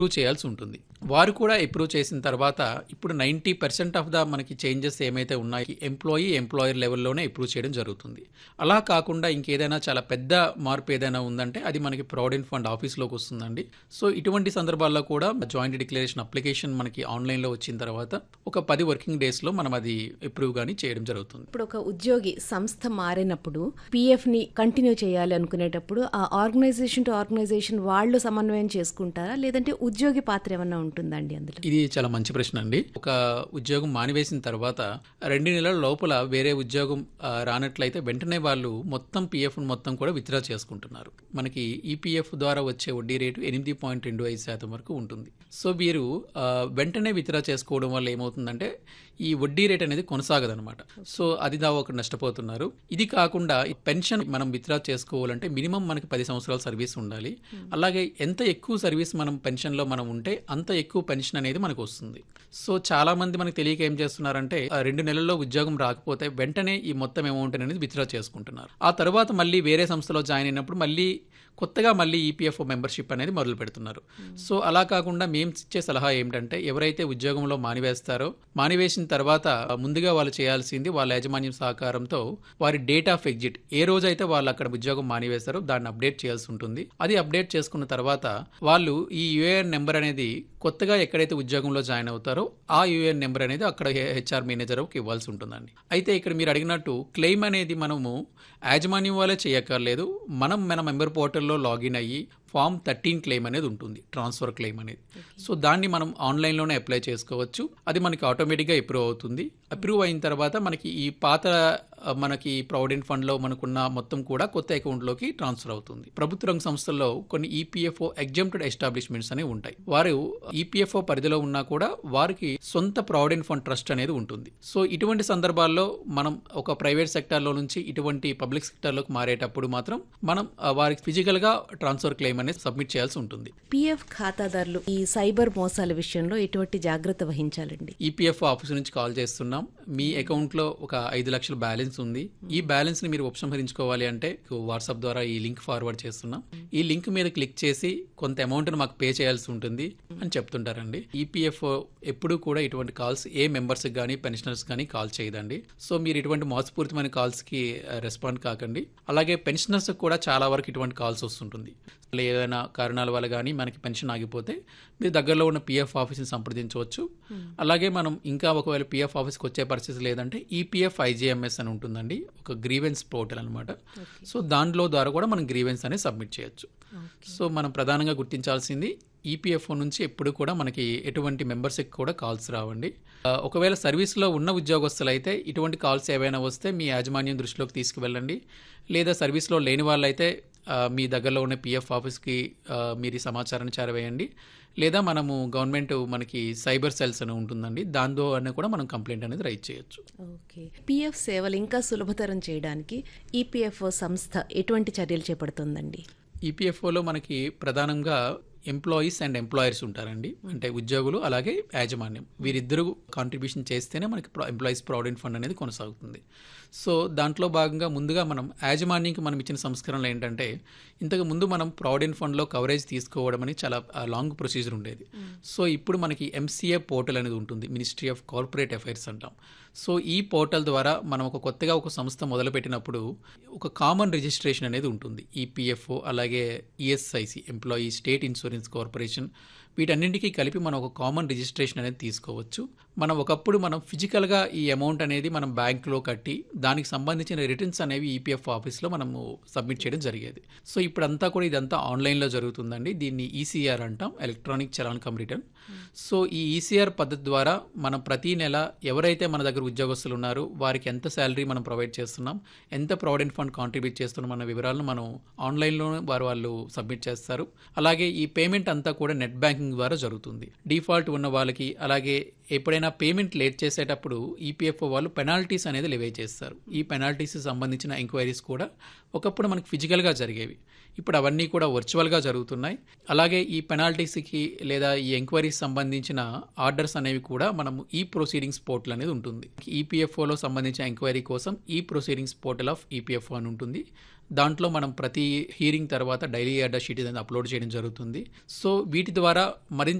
approve చేయాల్సి ఉంటుంది వారు కూడా అప్రూవ్ చేసిన తర్వాత ఇప్పుడు నైంటీ పర్సెంట్ ఆఫ్ ద మనకి చేంజెస్ ఏమైతే ఉన్నాయి ఎంప్లాయీ ఎంప్లాయర్ లెవెల్లోనే అప్రూవ్ చేయడం జరుగుతుంది అలా కాకుండా ఇంకేదైనా చాలా పెద్ద మార్పు ఏదైనా ఉందంటే అది మనకి ప్రావిడెంట్ ఫండ్ ఆఫీస్లోకి వస్తుందండి సో ఇటువంటి సందర్భాల్లో కూడా జాయింట్ డిక్లరేషన్ అప్లికేషన్ మనకి ఆన్లైన్లో వచ్చిన తర్వాత ఒక పది వర్కింగ్ డేస్లో మనం అది అప్రూవ్ కానీ చేయడం జరుగుతుంది ఇప్పుడు ఒక ఉద్యోగి సంస్థ మారినప్పుడు పిఎఫ్ ని కంటిన్యూ చేయాలి అనుకునేటప్పుడు ఆ ఆర్గనైజేషన్ టు ఆర్గనైజేషన్ వాళ్ళు సమన్వయం చేసుకుంటారా లేదంటే ఉద్యోగి పాత్ర ఏమన్నా ఉంటుందండి అందులో ఇది చాలా మంచి ప్రశ్న అండి ఒక ఉద్యోగం మానివేసిన తర్వాత రెండు నెలల లోపల వేరే ఉద్యోగం ఆ, రానట్లయితే వెంటనే వాళ్ళు మొత్తం పిఎఫ్ మొత్తం కూడా విత్డ్రా చేసుకుంటున్నారు మనకి ఈపీఎఫ్ ద్వారా వచ్చే వడ్డీ రేటు ఎనిమిది పాయింట్ రెండు ఐదు శాతం వరకు ఉంటుంది సో వీరు ఆ, వెంటనే విత్డ్రా చేసుకోవడం వల్ల ఏమవుతుందంటే ఈ వడ్డీ రేట్ అనేది కొనసాగదనమాట సో అది దా ఒక నష్టపోతున్నారు ఇది కాకుండా ఈ పెన్షన్ మనం విత్డ్రా చేసుకోవాలంటే మినిమం మనకి పది సంవత్సరాల సర్వీస్ ఉండాలి అలాగే ఎంత ఎక్కువ సర్వీస్ మనం పెన్షన్లో మనం ఉంటే అంత ఎక్కువ పెన్షన్ అనేది మనకు వస్తుంది సో చాలా మంది మనకు తెలియక ఏం చేస్తున్నారంటే ఆ రెండు నెలల్లో ఉద్యోగం రాకపోతే వెంటనే ఈ మొత్తం అమౌంట్ అనేది విత్డ్రా చేసుకుంటున్నారు ఆ తర్వాత మళ్ళీ వేరే సంస్థలో జాయిన్ అయినప్పుడు మళ్ళీ కొత్తగా మళ్ళీ ఈపీఎఫ్ఓ మెంబర్షిప్ అనేది మొదలు పెడుతున్నారు సో అలా కాకుండా మేము ఇచ్చే సలహా ఏమిటంటే ఎవరైతే ఉద్యోగంలో మానివేస్తారో మానివేసిన తర్వాత ముందుగా వాళ్ళు చేయాల్సింది వాళ్ళ యాజమాన్యం సహకారంతో వారి డేట్ ఆఫ్ ఎగ్జిట్ ఏ రోజైతే వాళ్ళు అక్కడ ఉద్యోగం మానివేస్తారో దాన్ని అప్డేట్ చేయాల్సి ఉంటుంది అది అప్డేట్ చేసుకున్న తర్వాత వాళ్ళు ఈ యూఏఎన్ నెంబర్ అనేది కొత్తగా ఎక్కడైతే ఉద్యోగంలో జాయిన్ అవుతారో ఆ యూఏఎన్ నెంబర్ అనేది అక్కడ హెచ్ఆర్ మేనేజర్కి ఇవ్వాల్సి ఉంటుందండి అయితే ఇక్కడ మీరు అడిగినట్టు క్లెయిమ్ అనేది మనము యాజమాన్యం వాళ్ళే చేయక్కర్లేదు మనం మన మెంబర్ పోర్టల్లో లాగిన్ అయ్యి ఫామ్ థర్టీన్ క్లెయిమ్ అనేది ఉంటుంది ట్రాన్స్ఫర్ క్లెయిమ్ అనేది సో దాన్ని మనం ఆన్లైన్లోనే అప్లై చేసుకోవచ్చు అది మనకి ఆటోమేటిక్గా అప్రూవ్ అవుతుంది అప్రూవ్ అయిన తర్వాత మనకి ఈ పాత ఆ, మనకి ప్రావిడెంట్ ఫండ్లో మనకున్న మొత్తం కూడా కొత్త అకౌంట్లోకి ట్రాన్స్ఫర్ అవుతుంది ప్రభుత్వ రంగ సంస్థల్లో కొన్ని ఈపీఎఫ్ఓ ఎగ్జామ్టెడ్ ఎస్టాబ్లిష్మెంట్స్ అనేవి ఉంటాయి వారు ఈపీఎఫ్ఓ పరిధిలో ఉన్నా కూడా వారికి సొంత ప్రావిడెంట్ ఫండ్ ట్రస్ట్ అనేది ఉంటుంది సో ఇటువంటి సందర్భాల్లో మనం ఒక ప్రైవేట్ సెక్టార్లో నుంచి ఇటువంటి పబ్లిక్ సెక్టార్లోకి మారేటప్పుడు మాత్రం మనం ఆ, వారికి ఫిజికల్గా ట్రాన్స్ఫర్ క్లెయిమ్ అనేది సబ్మిట్ చేయాల్సి ఉంటుంది పిఎఫ్ ఖాతాదారులు ఈ సైబర్ మోసాల విషయంలో ఎటువంటి జాగ్రత్త వహించాలండి ఈపీఎఫ్ ఆఫీస్ నుంచి కాల్ చేస్తున్నాం మీ అకౌంట్లో ఒక ఐదు లక్షల బ్యాలెన్స్ ఉంది ఈ బ్యాలెన్స్ ని మీరు ఉపసంహరించుకోవాలి అంటే వాట్సాప్ ద్వారా ఈ లింక్ ఫార్వర్డ్ చేస్తున్నాం ఈ లింక్ మీద క్లిక్ చేసి కొంత అమౌంట్ మాకు పే చేయాల్సి ఉంటుంది అని చెప్తుంటారండి ఈపీఎఫ్ ఎప్పుడూ కూడా ఇటువంటి కాల్స్ ఏ మెంబర్స్ కానీ పెన్షనర్స్ కానీ కాల్ చేయదండి సో మీరు ఇటువంటి మోసపూరితమైన కాల్స్ కి రెస్పాండ్ కాకండి అలాగే పెన్షనర్స్ కూడా చాలా వరకు ఇటువంటి కాల్స్ వస్తుంటుంది ఏదైనా కారణాల వల్ల కానీ మనకి పెన్షన్ ఆగిపోతే మీరు దగ్గరలో ఉన్న పిఎఫ్ ఆఫీస్ని సంప్రదించవచ్చు అలాగే మనం ఇంకా ఒకవేళ పిఎఫ్ ఆఫీస్కి వచ్చే పరిస్థితి లేదంటే ఈపీఎఫ్ ఐజీఎంఎస్ అని ఉంటుందండి ఒక గ్రీవెన్స్ పోర్టల్ అనమాట సో దాంట్లో ద్వారా కూడా మనం గ్రీవెన్స్ అనేది సబ్మిట్ చేయొచ్చు సో మనం ప్రధానంగా గుర్తించాల్సింది ఈపీఎఫ్ఓ నుంచి ఎప్పుడు కూడా మనకి ఎటువంటి మెంబర్స్కి కూడా కాల్స్ రావండి ఆ, ఒకవేళ సర్వీస్లో ఉన్న ఉద్యోగస్తులు అయితే ఇటువంటి కాల్స్ ఏవైనా వస్తే మీ యాజమాన్యం దృష్టిలోకి తీసుకువెళ్ళండి లేదా సర్వీస్లో లేని వాళ్ళైతే ఆ, మీ దగ్గరలో ఉన్న పిఎఫ్ ఆఫీస్కి ఆ, మీరు ఈ సమాచారాన్ని చేరవేయండి లేదా మనము గవర్నమెంట్ మనకి సైబర్ సెల్స్ అని ఉంటుందండి దాంతో అనే కూడా మనం కంప్లైంట్ అనేది రైట్ చేయొచ్చు ఓకే పిఎఫ్ సేవలు ఇంకా సులభతరం చేయడానికి ఈపీఎఫ్ఓ సంస్థ ఎటువంటి చర్యలు చేపడుతుందండి ఈపీఎఫ్ఓలో మనకి ప్రధానంగా ఎంప్లాయీస్ అండ్ ఎంప్లాయర్స్ ఉంటారండి అంటే ఉద్యోగులు అలాగే యాజమాన్యం వీరిద్దరూ కాంట్రిబ్యూషన్ చేస్తేనే మనకి ఎంప్లాయీస్ ప్రావిడెంట్ ఫండ్ అనేది కొనసాగుతుంది సో దాంట్లో భాగంగా ముందుగా మనం యాజమాన్యంకి మనం ఇచ్చిన సంస్కరణలు ఏంటంటే ఇంతకు ముందు మనం ప్రావిడెంట్ ఫండ్లో కవరేజ్ తీసుకోవడం అని చాలా లాంగ్ ప్రొసీజర్ ఉండేది సో ఇప్పుడు మనకి ఎంసీఏ పోర్టల్ అనేది ఉంటుంది మినిస్ట్రీ ఆఫ్ కార్పొరేట్ అఫైర్స్ అంటాం సో ఈ పోర్టల్ ద్వారా మనం ఒక కొత్తగా ఒక సంస్థ మొదలుపెట్టినప్పుడు ఒక కామన్ రిజిస్ట్రేషన్ అనేది ఉంటుంది ఈపీఎఫ్ఓ అలాగే ESIC employee state insurance corporation వీటన్నింటికీ కలిపి మనం ఒక కామన్ రిజిస్ట్రేషన్ అనేది తీసుకోవచ్చు మనం ఒకప్పుడు మనం ఫిజికల్గా ఈ అమౌంట్ అనేది మనం బ్యాంకులో కట్టి దానికి సంబంధించిన రిటర్న్స్ అనేవి ఈపీఎఫ్ ఆఫీస్లో మనము సబ్మిట్ చేయడం జరిగేది సో ఇప్పుడంతా కూడా ఇదంతా ఆన్లైన్లో జరుగుతుందండి దీన్ని ఈసీఆర్ అంటాం electronic challan cum return so ఈ ఈసీఆర్ పద్ధతి ద్వారా మనం ప్రతి నెల ఎవరైతే మన దగ్గర ఉద్యోగస్తులు ఉన్నారో వారికి ఎంత శాలరీ మనం ప్రొవైడ్ చేస్తున్నాం ఎంత ప్రావిడెంట్ ఫండ్ కాంట్రిబ్యూట్ చేస్తున్నాం అన్న వివరాలను మనం ఆన్లైన్లోనే వారు వాళ్ళు సబ్మిట్ చేస్తారు అలాగే ఈ పేమెంట్ అంతా కూడా నెట్ బ్యాంకింగ్ ద్వారా జరుగుతుంది డిఫాల్ట్ ఉన్న వాళ్ళకి అలాగే ఎప్పుడైనా పేమెంట్ లేట్ చేసేటప్పుడు ఈపీఎఫ్ఓ వాళ్ళు పెనాల్టీస్ అనేది లెవే చేస్తారు ఈ పెనాల్టీస్ సంబంధించిన ఎంక్వైరీస్ కూడా ఒకప్పుడు మనకి ఫిజికల్గా జరిగేవి ఇప్పుడు అవన్నీ కూడా వర్చువల్గా జరుగుతున్నాయి అలాగే ఈ పెనాల్టీస్కి లేదా ఈ ఎంక్వైరీస్ సంబంధించిన ఆర్డర్స్ అనేవి కూడా మనం ఈ ప్రొసీడింగ్స్ పోర్టల్ అనేది ఉంటుంది ఈపీఎఫ్ఓలో సంబంధించిన ఎంక్వైరీ కోసం ఈ ప్రొసీడింగ్స్ పోర్టల్ ఆఫ్ ఈపీఎఫ్ఓ అని ఉంటుంది దాంట్లో మనం ప్రతి హీరింగ్ తర్వాత డైలీ అడ్డా షీట్ అనేది అప్లోడ్ చేయడం జరుగుతుంది సో వీటి ద్వారా మరింత